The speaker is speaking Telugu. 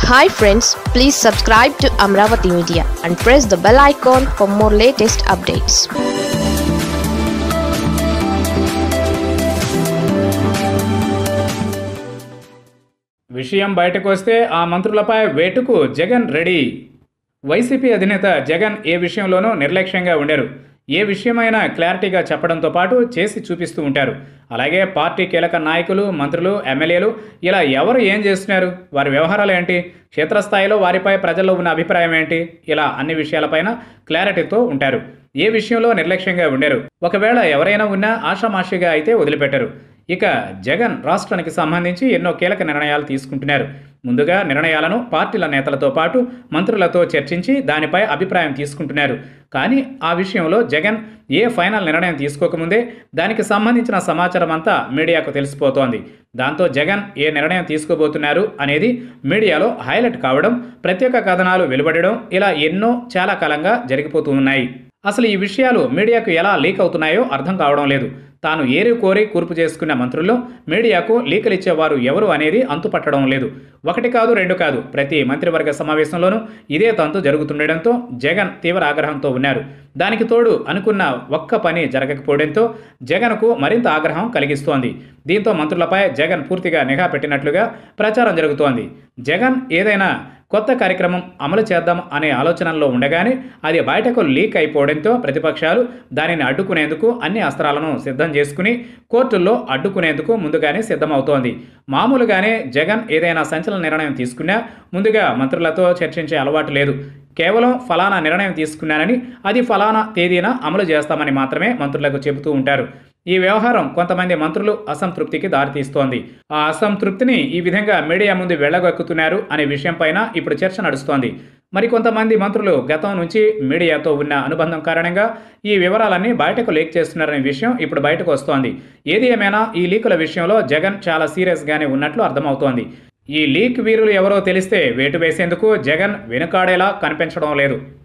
hi friends please subscribe to Amaravati media and press the bell icon for more latest updates విషయం బయటకు వస్తే ఆ మంత్రులపై వేటుకు జగన్ రెడీ వైసీపీ అధినేత జగన్ ఏ విషయంలోనూ నిర్లక్ష్యంగా ఉండరు ఏ విషయమైనా క్లారిటీగా చెప్పడంతో పాటు చేసి చూపిస్తూ ఉంటారు అలాగే పార్టీ కీలక నాయకులు మంత్రులు ఎమ్మెల్యేలు ఇలా ఎవరు ఏం చేస్తున్నారు వారి వ్యవహారాలు ఏంటి క్షేత్రస్థాయిలో వారిపై ప్రజల్లో ఉన్న అభిప్రాయం ఏంటి ఇలా అన్ని విషయాలపైన క్లారిటీతో ఉంటారు ఏ విషయంలో నిర్లక్ష్యంగా ఉండరు ఒకవేళ ఎవరైనా ఉన్నా ఆషామాషిగా అయితే వదిలిపెట్టరు ఇక జగన్ రాష్ట్రానికి సంబంధించి ఎన్నో కీలక నిర్ణయాలు తీసుకుంటున్నారు ముందుగా నిర్ణయాలను పార్టీల నేతలతో పాటు మంత్రులతో చర్చించి దానిపై అభిప్రాయం తీసుకుంటున్నారు కానీ ఆ విషయంలో జగన్ ఏ ఫైనల్ నిర్ణయం తీసుకోకముందే దానికి సంబంధించిన సమాచారం అంతా మీడియాకు తెలిసిపోతోంది దాంతో జగన్ ఏ నిర్ణయం తీసుకోబోతున్నారు అనేది మీడియాలో హైలైట్ కావడం ప్రత్యేక కథనాలు వెలువడడం ఇలా ఎన్నో చాలా కాలంగా జరిగిపోతూ ఉన్నాయి అసలు ఈ విషయాలు మీడియాకు ఎలా లీక్ అవుతున్నాయో అర్థం కావడం లేదు తాను ఏరి కోరి కూర్పు చేసుకున్న మంత్రుల్లో మీడియాకు లీకలు ఇచ్చేవారు ఎవరు అనేది అంతుపట్టడం లేదు ఒకటి కాదు రెండు కాదు ప్రతి మంత్రివర్గ సమావేశంలోనూ ఇదే తంతు జరుగుతుండటంతో జగన్ తీవ్ర ఆగ్రహంతో ఉన్నారు దానికి తోడు అనుకున్న ఒక్క పని జరగకపోవడంతో జగన్కు మరింత ఆగ్రహం కలిగిస్తోంది దీంతో మంత్రులపై జగన్ పూర్తిగా నిఘా పెట్టినట్లుగా ప్రచారం జరుగుతోంది జగన్ ఏదైనా కొత్త కార్యక్రమం అమలు చేద్దాం అనే ఆలోచనలో ఉండగానే అది బయటకు లీక్ అయిపోవడంతో ప్రతిపక్షాలు దానిని అడ్డుకునేందుకు అన్ని అస్త్రాలను సిద్ధం చేసుకుని కోర్టుల్లో అడ్డుకునేందుకు ముందుగానే సిద్ధమవుతోంది మామూలుగానే జగన్ ఏదైనా సంచలన నిర్ణయం తీసుకున్నా ముందుగా మంత్రులతో చర్చించే అలవాటు లేదు కేవలం ఫలానా నిర్ణయం తీసుకున్నానని అది ఫలానా తేదీన అమలు చేస్తామని మాత్రమే మంత్రులకు చెబుతూ ఉంటారు ఈ వ్యవహారం కొంతమంది మంత్రులు అసంతృప్తికి దారితీస్తోంది ఆ అసంతృప్తిని ఈ విధంగా మీడియా ముందు వెళ్ళగక్కుతున్నారు అనే విషయంపైన ఇప్పుడు చర్చ నడుస్తోంది మరికొంతమంది మంత్రులు గతం నుంచి మీడియాతో ఉన్న అనుబంధం కారణంగా ఈ వివరాలన్నీ బయటకు లీక్ చేస్తున్నారనే విషయం ఇప్పుడు బయటకు వస్తోంది ఏది ఏమైనా ఈ లీకుల విషయంలో జగన్ చాలా సీరియస్గానే ఉన్నట్లు అర్థమవుతోంది ఈ లీక్ వీరులు ఎవరో తెలిస్తే వేటు వేసేందుకు జగన్ వెనుకాడేలా కనిపించడం లేదు